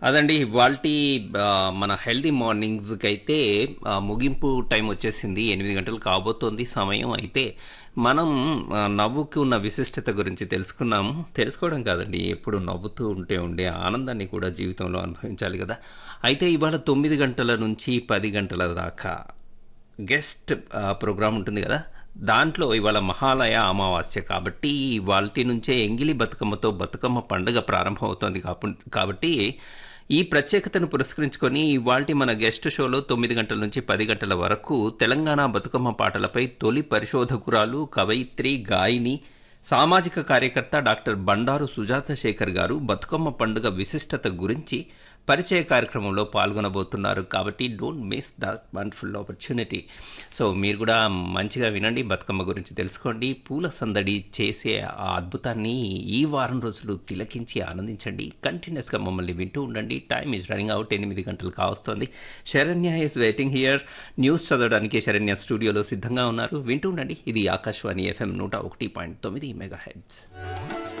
అదండి ఇవాల్టి ఆ, మన హెల్దీ మార్నింగ్స్కి అయితే ఆ, ముగింపు టైం వచ్చేసింది ఎనిమిది గంటలు కాబోతోంది సమయం అయితే మనం ఆ, నవ్వుకి ఉన్న విశిష్టత గురించి తెలుసుకున్నాము తెలుసుకోవడం కాదండి ఎప్పుడు నవ్వుతూ ఉంటే ఉండే ఆనందాన్ని కూడా జీవితంలో అనుభవించాలి కదా అయితే ఇవాళ తొమ్మిది గంటల నుంచి పది గంటల దాకా గెస్ట్ ఆ, ప్రోగ్రామ్ ఉంటుంది కదా దాంట్లో ఇవాళ మహాలయ అమావాస్య కాబట్టి ఇవాల్టి నుంచే ఎంగిలి బతుకమ్మతో బతుకమ్మ పండుగ ప్రారంభమవుతోంది కాపు- కాబట్టి ఈ ప్రత్యేకతను పురస్కరించుకొని ఇవాల్టి మన గెస్ట్ షోలో తొమ్మిది గంటల నుంచి పది గంటల వరకు తెలంగాణ బతుకమ్మ పాటలపై తొలి పరిశోధకురాలు కవయిత్రి గాయని సామాజిక కార్యకర్త డాక్టర్ బండారు సుజాత శేఖర్ గారు బతుకమ్మ పండుగ విశిష్టత గురించి పరిచయ కార్యక్రమంలో పాల్గొనబోతున్నారు కాబట్టి don't miss that wonderful opportunity so మీరు కూడా మంచిగా వినండి బతుకమ్మ గురించి తెలుసుకోండి పూల సందడి చేసే ఆ అద్భుతాన్ని ఈ వారం రోజులు తిలకించి ఆనందించండి కంటిన్యూస్గా మమ్మల్ని వింటూ ఉండండి టైం ఈజ్ రన్నింగ్ అవుట్ ఎనిమిది గంటలు కావస్తోంది Saranya is waiting here news చదవడానికి శరణ్య స్టూడియోలో సిద్ధంగా ఉన్నారు వింటూ ఉండండి ఇది ఆకాశవాణి ఎఫ్ఎం నూట ఒకటి పాయింట్ తొమ్మిది మెగా హెడ్స్